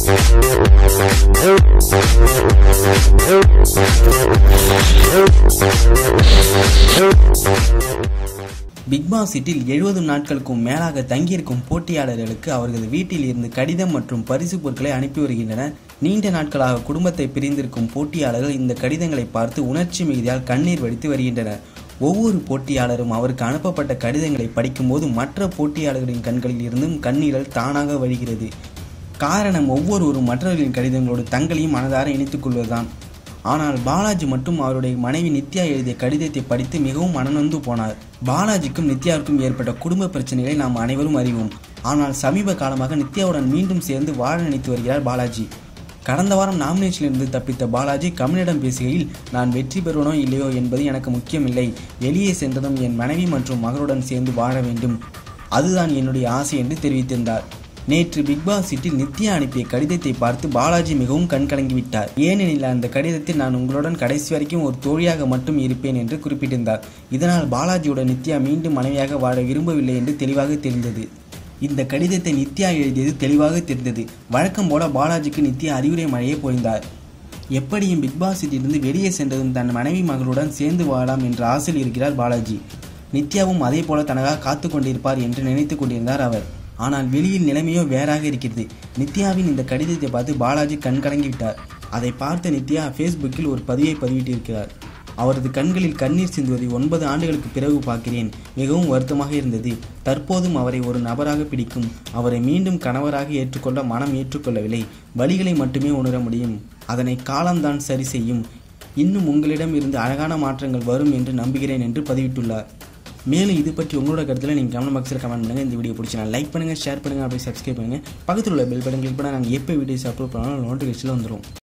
big pass வீட்டில் எழுபது நாட்களுக்கும் மேலாக தங்கியிருக்கும் போட்டியாளர்களுக்கு அவர்களது வீட்டில் இருந்து கடிதம் மற்றும் பரிசு பொருட்களை அனுப்பி வருகின்றனர் நீண்ட நாட்களாக குடும்பத்தை பிரிந்திருக்கும் போட்டியாளர்கள் இந்த கடிதங்களை பார்த்து உணர்ச்சி மிகுதியால் கண்ணீர் வடித்து வருகின்றனர் ஒவ்வொரு போட்டியாளரும் அவருக்கு அனுப்பப்பட்ட கடிதங்களை படிக்கும்போது மற்ற போட்டியாளர்களின் கண்களில் இருந்தும் கண்ணீரல் தானாக வழிகிறது காரணம் ஒவ்வொருவரும் மற்றவர்களின் கடிதங்களோடு தங்களையும் மனதார இணைத்துக் கொள்வதுதான் ஆனால் பாலாஜி மட்டும் அவருடைய மனைவி நித்யா எழுதிய கடிதத்தை படித்து மிகவும் மனநொந்து போனார் பாலாஜிக்கும் நித்யாவுக்கும் ஏற்பட்ட குடும்ப பிரச்சனைகளை நாம் அனைவரும் அறிவோம் ஆனால் சமீப காலமாக நித்யாவுடன் மீண்டும் சேர்ந்து வாழ நினைத்து வருகிறார் பாலாஜி கடந்த வாரம் நாமினேஷனிலிருந்து தப்பித்த பாலாஜி கமலிடம் பேசுகையில் நான் வெற்றி பெறுவனோ இல்லையோ என்பது எனக்கு முக்கியமில்லை வெளியே சென்றதும் என் மனைவி மற்றும் மகளுடன் சேர்ந்து வாழ வேண்டும் அதுதான் என்னுடைய ஆசை என்று தெரிவித்திருந்தார் நேற்று பிக் பாஸ் வீட்டில் நித்யா அனுப்பிய கடிதத்தை பார்த்து பாலாஜி மிகவும் கண்கலங்கிவிட்டார் ஏனெனில் அந்த கடிதத்தில் நான் உங்களுடன் கடைசி வரைக்கும் ஒரு தோழியாக மட்டும் இருப்பேன் என்று குறிப்பிட்டிருந்தார் இதனால் பாலாஜியுடன் நித்யா மீண்டும் மனைவியாக வாழ விரும்பவில்லை என்று தெளிவாக தெரிந்தது இந்த கடிதத்தை நித்யா எழுதியது தெளிவாக தெரிந்தது வழக்கம் போல பாலாஜிக்கு நித்யா அறிவுரை மழையை பொழிந்தார் எப்படியும் பிக் பாஸ் வீட்டிலிருந்து வெளியே சென்றதும் தன் மனைவி மகளுடன் சேர்ந்து வாழலாம் என்ற ஆசையில் இருக்கிறார் பாலாஜி நித்யாவும் அதே போல தனக்காக காத்து கொண்டிருப்பார் என்று நினைத்து கொண்டிருந்தார் அவர் ஆனால் வெளியில் நிலைமையோ வேறாக இருக்கிறது நித்யாவின் இந்த கடிதத்தை பார்த்து பாலாஜி கண்கலங்கி விட்டார் அதை பார்த்த நித்யா ஃபேஸ்புக்கில் ஒரு பதிவை பதிவிட்டிருக்கிறார் அவரது கண்களில் கண்ணீர் சிந்துவதை ஒன்பது ஆண்டுகளுக்கு பிறகு பார்க்கிறேன் மிகவும் வருத்தமாக இருந்தது தற்போதும் அவரை ஒரு நபராக பிடிக்கும் அவரை மீண்டும் கணவராக ஏற்றுக்கொள்ள மனம் ஏற்றுக்கொள்ளவில்லை வழிகளை மட்டுமே உணர முடியும் அதனை காலம்தான் சரி செய்யும் இன்னும் உங்களிடம் இருந்து அழகான மாற்றங்கள் வரும் என்று நம்புகிறேன் என்று பதிவிட்டுள்ளார் மேலும் இது பற்றி உங்களோட கருத்தில் நீங்கள் கமெண்ட் பாக்ஸில் கமெண்ட் பண்ணுங்கள் இந்த வீடியோ பிடிச்சினா லைக் பண்ணுங்கள் ஷேர் பண்ணுங்கள் அப்படியே சப்ஸ்கிரைப் பண்ணுங்கள் பக்கத்தில் உள்ள பெல் பட்டன் கிளிக் பண்ணால் நாங்கள் எப்போ வீடியோஸ் அப்லோட் பண்ணாலும் நோட்டிஃபிகேஷனில் வந்துடும்